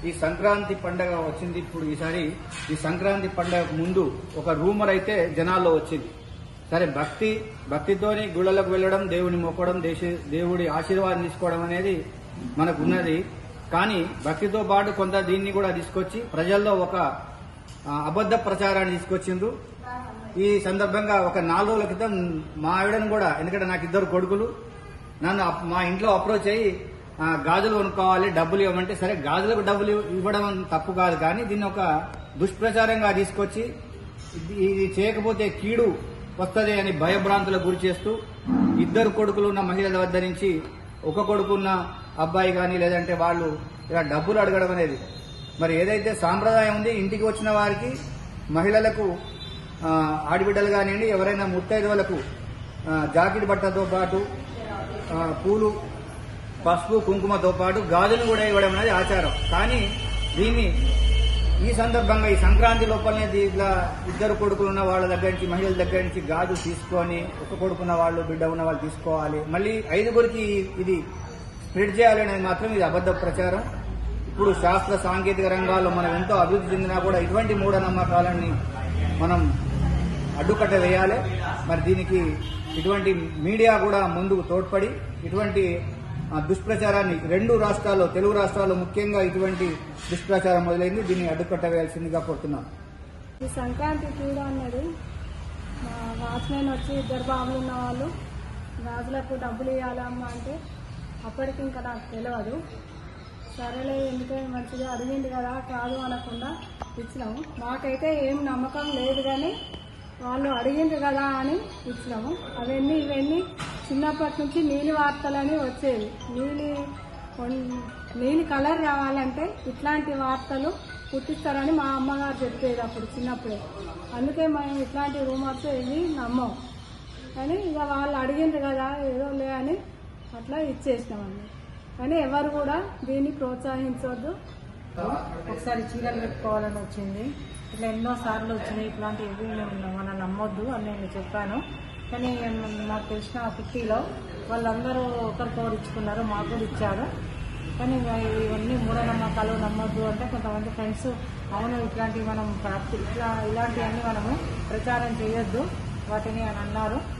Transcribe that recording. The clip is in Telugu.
ఈ సంక్రాంతి పండగ వచ్చింది ఇప్పుడు ఈసారి ఈ సంక్రాంతి పండగ ముందు ఒక రూమర్ అయితే జనాల్లో వచ్చింది సరే భక్తి భక్తితోని గుళ్ళలకు వెళ్ళడం దేవుని మొక్కడం దేశ దేవుడి ఆశీర్వాదం తీసుకోవడం అనేది మనకు ఉన్నది కానీ భక్తితో పాటు కొంత దీన్ని కూడా తీసుకొచ్చి ప్రజల్లో ఒక ఆ, అబద్ధ ప్రచారాన్ని తీసుకొచ్చిండ్రు ఈ సందర్భంగా ఒక నాలుగు రోజుల క్రితం మా ఆవిడను కూడా ఎందుకంటే నాకు ఇద్దరు కొడుకులు నన్ను అప్- మా ఇంట్లో అప్రోచ్ అయ్యి ఆ, గాజులు కొనుక్కోవాలి డబ్బులు ఇవ్వమంటే సరే గాజులకు డబ్బులు ఇవ్వడం తప్పు కాదు కానీ దీన్ని ఒక దుష్ప్రచారంగా తీసుకొచ్చి ఇది ఇది చేయకపోతే కీడు వస్తుంది అని భయభ్రాంతులకు గురి చేస్తూ ఇద్దరు కొడుకులు ఉన్న మహిళల వద్ద నుంచి ఒక కొడుకున్న అబ్బాయి కానీ లేదంటే వాళ్ళు ఇలా డబ్బులు అడగడం అనేది మరి ఏదైతే సాంప్రదాయం ఉంది ఇంటికి వచ్చిన వారికి మహిళలకు ఆ, ఆడబిడ్డలు కానివ్వండి ఎవరైనా ముత్తైదువులకు ఆ, జాకెట్ బట్టతో పాటు ఆ, పూలు పసుపు కుంకుమతో పాటు గాజులు కూడా ఇవ్వడం అనేది ఆచారం కానీ దీన్ని ఈ సందర్భంగా ఈ సంక్రాంతి లోపలనే దీంట్లో ఇద్దరు కొడుకులు ఉన్న వాళ్ళ దగ్గర నుంచి మహిళల దగ్గర నుంచి గాజు తీసుకొని ఒక కొడుకున్న వాళ్ళు బిడ్డ ఉన్న వాళ్ళు తీసుకోవాలి మళ్ళీ ఐదుగురికి ఇది స్ప్రెడ్ చేయాలనేది మాత్రం ఇది అబద్ధ ప్రచారం ఇప్పుడు శాస్త్ర సాంకేతిక రంగాల్లో మనం ఎంతో అభివృద్ధి చెందినా కూడా ఇటువంటి మూఢనమ్మకాలని మనం అడ్డుకట్ట వేయాలి మరి దీనికి ఇటువంటి మీడియా కూడా ముందుకు తోడ్పడి ఇటువంటి ఆ, దుష్ప్రచారాన్ని రెండు రాష్ట్రాల్లో తెలుగు రాష్ట్రాల్లో ముఖ్యంగా ఇటువంటి దుష్ప్రచారం మొదలైంది దీన్ని అడ్డుకట్ట వేయాల్సిందిగా కోరుతున్నాను ఈ సంక్రాంతి క్రీడ అన్నది మా వాచ్మెన్ వచ్చి ఇద్దరు బాబులు ఉన్న వాళ్ళు గాజులకు డబ్బులు ఇవ్వాలమ్మా అంటే అప్పటికి ఇంకా నాకు తెలియదు సరేలే ఎందుకంటే మంచిగా అడిగింది కదా కాదు అనకుండా ఇచ్చినాము మాకైతే ఏం నమ్మకం లేదు కానీ వాళ్ళు అడిగింది కదా అని ఇచ్చినాము అవన్నీ ఇవన్నీ చిన్నప్పటి నుంచి నీలి వార్తలని వచ్చేవి నీలి కొన్- నీలి కలర్ రావాలంటే ఇట్లాంటి వార్తలు పుట్టిస్తారని మా అమ్మగారు చెప్పేది అప్పుడు చిన్నప్పుడే అందుకే మేము ఇట్లాంటి రూమర్స్ వెళ్ళి నమ్మం కానీ ఇక వాళ్ళు అడిగిండ్రు కదా ఏదో లే అని అట్లా ఇచ్చేసినామండి కానీ ఎవరు కూడా దీన్ని ప్రోత్సహించవద్దు ఒకసారి చీరలు పెట్టుకోవాలని వచ్చింది ఇట్లా ఎన్నో సార్లు వచ్చినాయి ఇట్లాంటివి మేము మనం నమ్మొద్దు అని నేను చెప్పాను కానీ మాకు తెలిసిన ఫిఫ్టీలో వాళ్ళందరూ ఒకరికొకరు ఇచ్చుకున్నారు మాకు కూడా ఇచ్చారు కానీ ఇక ఇవన్నీ మూఢనమ్మకాలు నమ్మొద్దు అంటే కొంతమంది ఫ్రెండ్స్ అవును ఇట్లాంటివి మనం ప్రాప్తి ఇట్లా ఇలాంటివన్నీ మనము ప్రచారం చేయొద్దు వాటిని అని అన్నారు